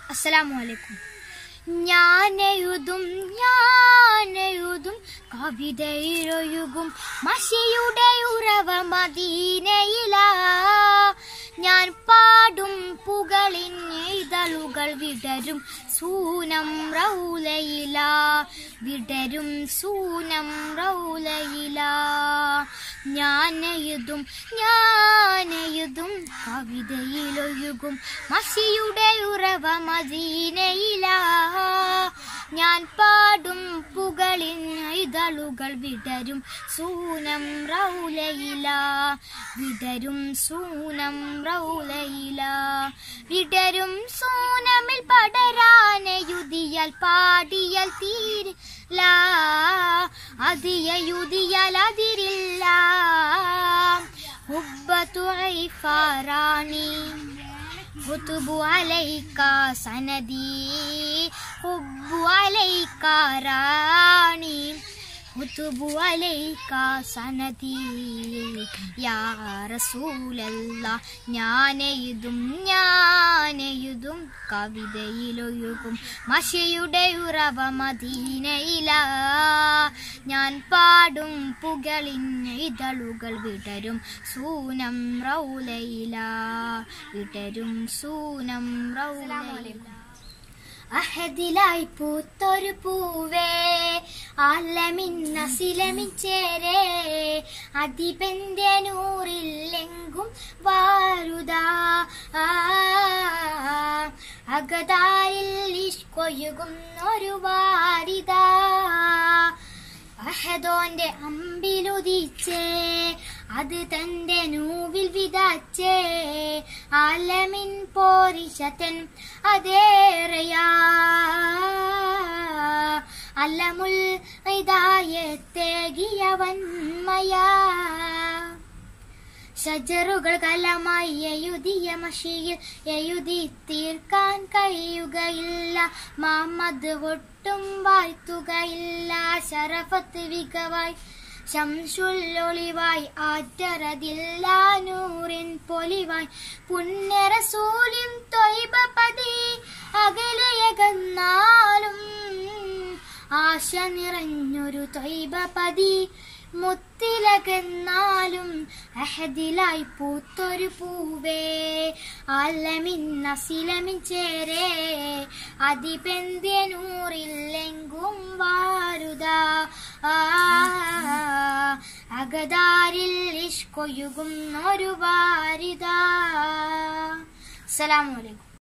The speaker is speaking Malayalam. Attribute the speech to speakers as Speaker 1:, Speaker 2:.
Speaker 1: അസ്സലാമു അലൈക്കും ഞാനെഴുതും ഞാനെഴുതും കവിതയിലൊഴുകും മഷിയുടെ ഉറവ മദീനയില ഞാൻ പാടും പുകളിൻ എഴുതളുകൾ വിടരും സൂനം റൗലയില വിടരും സൂനം റൗലയില ഞാനെഴുതും ഞാനെഴുതും കവിതയിലൊഴുകും മഷിയുടെ ഉറവ മദീനയില ഞാൻ പാടും പുകളിൻ ഇതളുകൾ വിടരും സൂനം റൗലയില വിടരും സൂനം റൗലയില വിടരും സൂനമിൽ പടരാനയുതിയാൽ പാടിയൽ തീരില്ല അതിയയുതിയാൽ അതിരില്ല ഹുബ്ബത്തു ഐഫാറാണി خطب عليك سندي حب عليك راني خطب عليك سندي يا رسول الله ഞാനെഴുതും ഞാനെഴുതും കവിതയിലൊഴുകും മഷിയുടെ ഉറവ മദീനയില ഞാൻ പാടും പുകളിൻ ഇതളുകൾ വിടരും സൂനം റൗലയില വിടരും സൂനം റൗലയില അഹദിലായി പൂത്തൊരു പൂവേ അല്ലമിൻ നസിലമിൻ ചേരേ അതിപെന്റെ നൂറില്ലെങ്കും വാരുതാ ആ, അകതാരിൽ ഇഷ്കൊയുകും ഒരു വാരിതാ അഹദോന്റെ അമ്പിലുദിച്ചേ അത് തന്റെ നൂവിൽ വിതച്ചേ ആലമിൻ പോരിശതൻ അതേറയാ അല്ലമുൽ ഇതായത്തേകിയവന്മയാ ഷജറുകൾ കലമായി എഴുതിയ മഷിയിൽ എഴുതി തീർക്കാൻ കഴിയുകയില്ല മുഹമ്മദ് ഒട്ടും വാഴ്ത്തുകയില്ല ശരഫത്ത് വികവായി ശംസുല്ലൊളിവായി ആറ്ററതില്ല നൂറിൻ പൊലിവായി പുണ്യറസൂലിൻ തൊയ്ബപതി അകലയകന്നാലും ആശ നിറഞ്ഞൊരു തൊയ്ബപതി മുത്തിലകന്നാലും അഹദിലായി പൂത്തൊരു പൂവേ അല്ലമിൻ നസിലമിൻ ചേരേ അതിപെന്തിയ നൂറില്ലെങ്കും വാരുതാ ആ, അകതാരിൽ ഇഷ്കൊയുകും ഒരു വാരിതാ അസ്സലാമു അലൈക്കും